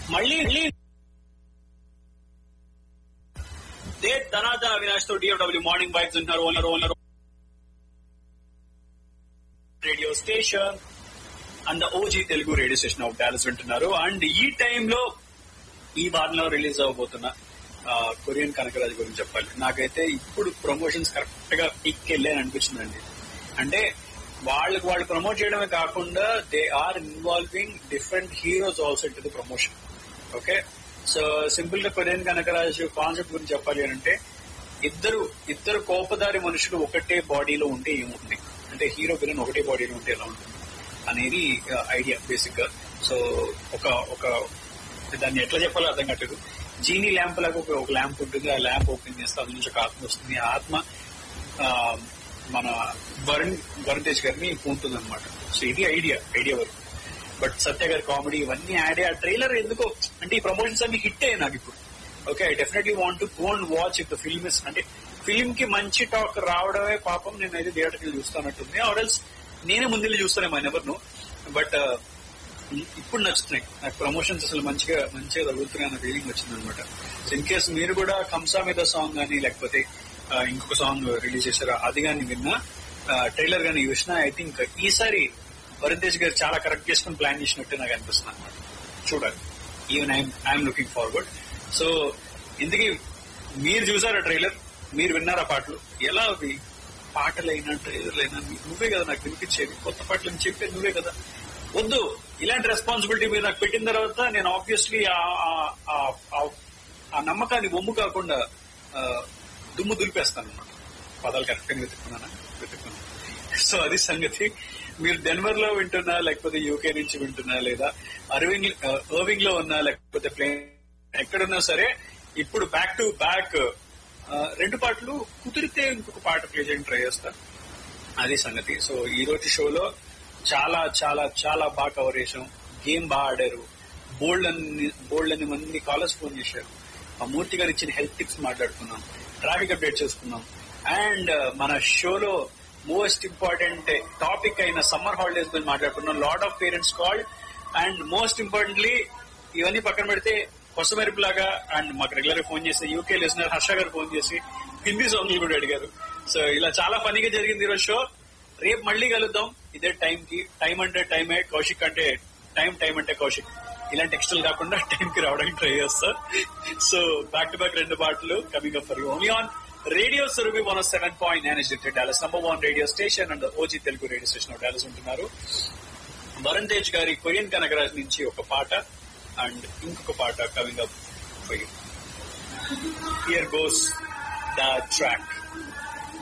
మళ్ళీ మళ్ళీ దే ధనాధన అవినాష్ తో డిఎఫ్డబ్ల్యూ మార్నింగ్ వైబ్స్ ఉన్నారు owner owner radio station and OG Telugu radio station of Dallas వింటున్నారు అండ్ ఈ టైంలో ఈ వారంలో రిలీజ్ అవబోతున్న ఆ, కొరియన్ కనకరాజు గురించి చెప్పాలి నాకైతే ఇప్పుడు ప్రమోషన్స్ కరెక్ట్ గా పీక్ వెళ్ళాను అనిపించిందండి అంటే వాళ్ళకి వాళ్ళు ప్రమోట్ చేయడమే కాకుండా they are involving different heroes also to the promotion okay so simple గా కొరియన్ కనకరాజు కాన్సెప్ట్ గురించి చెప్పాలి అంటే ఇద్దరు ఇద్దరు కోపదారి మనుషులు ఒకటే బాడీలో ఉంటే ఏముంటుంది అంటే హీరో విలన్ ఒకటే బాడీలో ఉంటే ఎలా ఉంటుంది అనేది ఐడియా బేసిక్ గా సో ఒక ఒక దాన్ని ఎట్లా చెప్పాలో అర్థం కావట్లేదు జీనీ ల్యాంప్ లాగా ఒక ఒక ల్యాంప్ ఉంటుంది ఆ ల్యాంప్ ఓపెన్ చేస్తే అందులో నుంచి ఒక ఆత్మ వస్తుంది ఆ ఆత్మ ఆ, మన వరుణ్ వరుణ్ తేజ్ గారిని పూంటుంది అనమాట సో ఇది ఐడియా ఐడియా వరకు బట్ సత్య గారి కామెడీ ఇవన్నీ యాడ్ ఆ ట్రైలర్ ఎందుకో అంటే ఈ ప్రమోషన్స్ అన్ని హిట్ అయ్యాయి నాకు ఇప్పుడు okay I definitely want to go and watch if the film is అంటే ఫిల్మ్ కి మంచి టాక్ రావడమే పాపం నేను అయితే థియేటర్కి వెళ్ళి చూస్తానట్టుంది ఆర్ఎల్స్ నేనే ముందు చూస్తానే మా ఎవరిను బట్ ఇప్పుడు నచ్చుతున్నాయి నాకు ప్రమోషన్స్ అసలు మంచిగా మంచిగా తగులుతున్నాయి అన్న ఫీలింగ్ వచ్చింది అనమాట ఇన్ కేస్ మీరు కూడా కంసా మీద సాంగ్ కానీ లేకపోతే ఆ, ఇంకొక సాంగ్ రిలీజ్ చేశారు అది కానీ విన్నా ట్రైలర్ కానీ చూసినా ఐ థింక్ ఈసారి వరుణ్ తేజ్ గారు చాలా కరెక్ట్ చేసుకుని ప్లాన్ చేసినట్టు నాకు అనిపిస్తుంది అనమాట చూడాలి even I'm I'm looking forward so ఇంతకీ మీరు చూసారా ట్రైలర్ మీరు విన్నారా పాటలు ఎలా అవి పాటలైనా ట్రైలర్లైనా నువ్వే కదా నాకు వినిపించేది కొత్త పాటలు అని చెప్పేది నువ్వే కదా వద్దు ఇలాంటి రెస్పాన్సిబిలిటీ మీరు నాకు పెట్టిన తర్వాత నేను ఆబ్వియస్లీ ఆ నమ్మకాన్ని ఒమ్ము కాకుండా ఆ, దుమ్ము దులిపేస్తాను అనమాట పదాలు కరెక్ట్ గా వెతుక్కున్నానా వెతుక్కున్నాను సో అది సంగతి మీరు డెన్వర్ లో వింటున్నా లేకపోతే యూకే నుంచి వింటున్నా లేదా అరవింగ్ అర్వింగ్ లో ఉన్నా లేకపోతే ప్లేన్ ఎక్కడున్నా సరే ఇప్పుడు బ్యాక్ టు బ్యాక్ రెండు పాటలు కుదిరితే ఇంకొక పాట ప్లే చేయడానికి ట్రై చేస్తాను అది సంగతి సో ఈ రోజు షోలో చాలా చాలా చాలా బాగా కవర్ చేసాం గేమ్ బాగా ఆడారు బోల్డ్ అన్ని బోల్డ్ అన్ని మంది కాలర్స్ ఫోన్ చేశారు ఆ మూర్తి గారు ఇచ్చిన హెల్త్ టిప్స్ మాట్లాడుకున్నాం ట్రాఫిక్ అప్డేట్ చేసుకున్నాం అండ్ మన షోలో మోస్ట్ ఇంపార్టెంట్ టాపిక్ అయిన సమ్మర్ హాలిడేస్ గురించి మాట్లాడుకున్నాం lot of parents called and most importantly ఇవన్నీ పక్కన పెడితే కొత్త మెరుపు లాగా అండ్ మాకు రెగ్యులర్ ఫోన్ చేసి యూకే లిజనర్ హర్ష గారు ఫోన్ చేసి హిందీ సాంగ్లు కూడా అడిగారు సో ఇలా చాలా ఫనీగా జరిగింది ఈరోజు షో రేపు మళ్ళీ కలుద్దాం ఇదే టైం కి టైం అంటే టైమే కౌశిక్ అంటే టైం టైం అంటే కౌశిక్ ఇలాంటి టెక్స్టులు కాకుండా టైం కి రావడానికి ట్రై చేస్తా సో బ్యాక్ టు బ్యాక్ రెండు పాటలు coming up for only on radio Surabhi one seven point nine is Dallas number one radio station and OG Telugu radio station of Dallas ఉంటున్నారు వరుణ్ తేజ్ గారి కొరియన్ కనగరాజ్ నుంచి ఒక పాట అండ్ ఇంకొక పాట coming up for you here goes the track